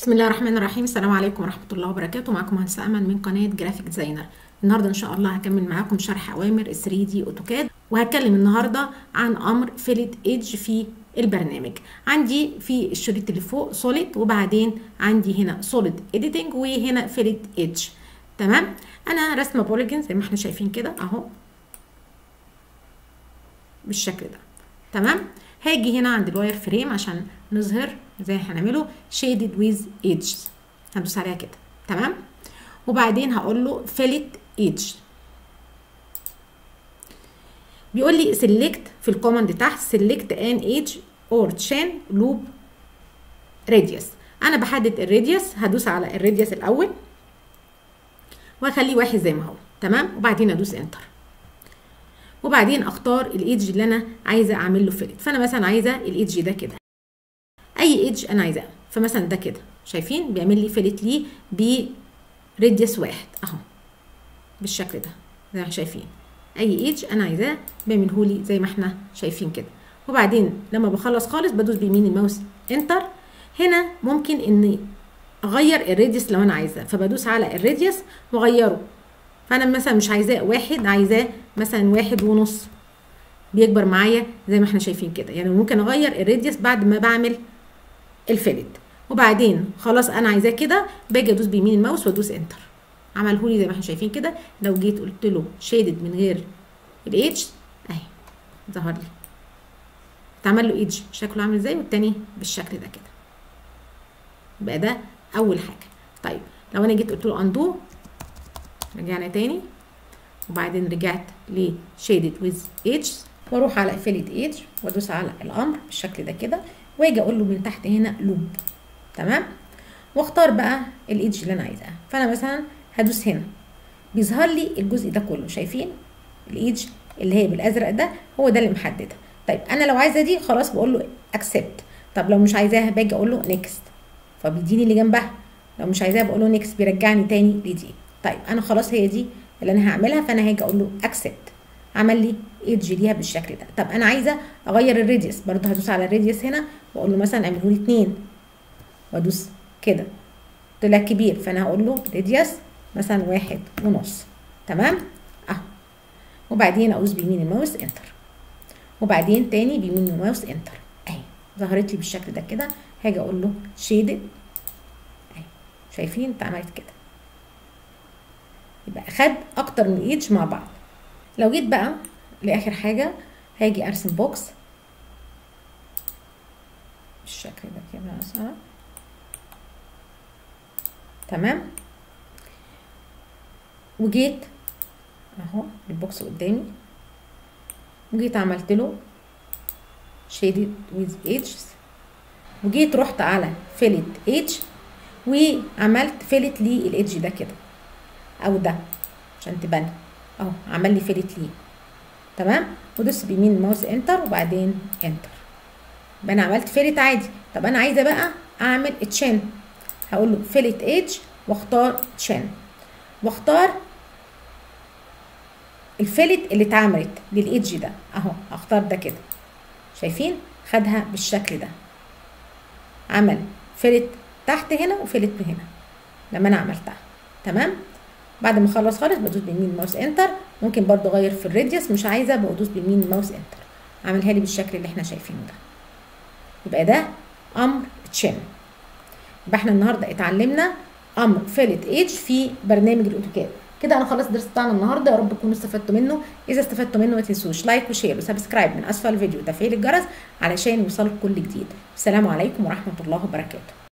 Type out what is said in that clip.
بسم الله الرحمن الرحيم السلام عليكم ورحمة الله وبركاته معكم مهندسة أمل من قناة جرافيك ديزاينر النهاردة إن شاء الله هكمل معاكم شرح أوامر 3 دي أوتوكاد وهتكلم النهاردة عن أمر فيلت إيدج في البرنامج عندي في الشريط اللي فوق سوليد وبعدين عندي هنا سوليد إيديتنج وهنا فيلت إيدج تمام أنا رسمة بوليجن زي ما احنا شايفين كده أهو بالشكل ده تمام هاجي هنا عند الواير فريم عشان نظهر زي ما هنعمله shaded with edges هندوس عليها كده تمام وبعدين هقول له fillet edge بيقول لي select في الكوماند تحت select an edge or chain loop radius انا بحدد الراديوس هدوس على الراديوس الاول واخليه واحد زي ما هو تمام وبعدين ادوس انتر وبعدين اختار الايدج اللي انا عايزه اعمل له فيلت فانا مثلا عايزه الايدج ده كده اي ايدج انا عايزاه فمثلا ده كده شايفين بيعمل لي فيلت ليه براديوس واحد اهو بالشكل ده زي ما احنا شايفين اي ايدج انا عايزاه بيعمله لي زي ما احنا شايفين كده وبعدين لما بخلص خالص بدوس بيمين الماوس انتر هنا ممكن اني اغير الراديوس لو انا عايزاه فبدوس على الراديوس واغيره فانا مثلا مش عايزاه واحد عايزاه مثلا واحد ونص بيكبر معايا زي ما احنا شايفين كده يعني ممكن اغير الراديوس بعد ما بعمل الفيلت وبعدين خلاص انا عايزاه كده باجي ادوس بيمين الماوس وادوس انتر عمله لي زي ما احنا شايفين كده لو جيت قلت له شيدد من غير الايدج اهي ظهر لي اتعمل له ايدج شكله عامل ازاي والتاني بالشكل ده كده يبقى ده اول حاجه طيب لو انا جيت قلت له اندو رجعنا تاني وبعدين رجعت لشيدد ويز ايدج واروح على فيلت ايدج وادوس على الامر بالشكل ده كده واجي اقول له من تحت هنا لوب تمام واختار بقى الايدج اللي انا عايزاها فانا مثلا هدوس هنا بيظهر لي الجزء ده كله شايفين الايدج اللي هي بالازرق ده هو ده اللي محددها طيب انا لو عايزه دي خلاص بقول له اكسبت طب لو مش عايزاها باجي اقول له نيكست فبيديني اللي جنبها لو مش عايزاها بقول له نيكست بيرجعني تاني لدي طيب انا خلاص هي دي اللي انا هعملها فانا هاجي اقول له اكسبت عمل لي ايدج ليها بالشكل ده طب انا عايزه اغير الراديوس برضه هدوس على الراديوس هنا واقول له مثلا اعمله لي اتنين وادوس كده طلع كبير فانا هقول له راديوس مثلا واحد ونص تمام اهو وبعدين ادوس بيمين الماوس انتر وبعدين تاني بيمين الماوس انتر اهي ظهرت لي بالشكل ده كده هاجي اقول له شيدد اهي شايفين اتعملت كده يبقى خد اكتر من ايدج مع بعض لو جيت بقى لاخر حاجه هاجي ارسم بوكس بالشكل ده كده مثلا تمام وجيت اهو البوكس قدامي وجيت عملت له شيدد ويز ايدجز وجيت رحت على فيلت ايدج وعملت فيلت للايدج ده كده او ده عشان تبان اهو عمل لي فيلت ليه تمام ودوس بيمين الماوس انتر وبعدين انتر يبقى انا عملت فيلت عادي طب انا عايزه بقى اعمل تشين هقول له فيلت ايدج واختار تشين واختار الفيلت اللي اتعملت للايدج ده اهو اختار ده كده شايفين خدها بالشكل ده عمل فيلت تحت هنا وفيلت هنا لما انا عملتها تمام بعد ما اخلص خالص بدوس بيمين الماوس انتر ممكن برضو اغير في الراديوس مش عايزه بدوس بيمين الماوس انتر عاملها لي بالشكل اللي احنا شايفينه ده يبقى ده امر تشين يبقى احنا النهارده اتعلمنا امر فيلت ايدج في برنامج الاوتوكاد كده انا خلاص الدرس بتاعنا النهارده يا رب تكونوا استفدتوا منه اذا استفدتوا منه ما تنسوش لايك وشير وسبسكرايب من اسفل الفيديو وتفعيل الجرس علشان يوصلك كل جديد السلام عليكم ورحمه الله وبركاته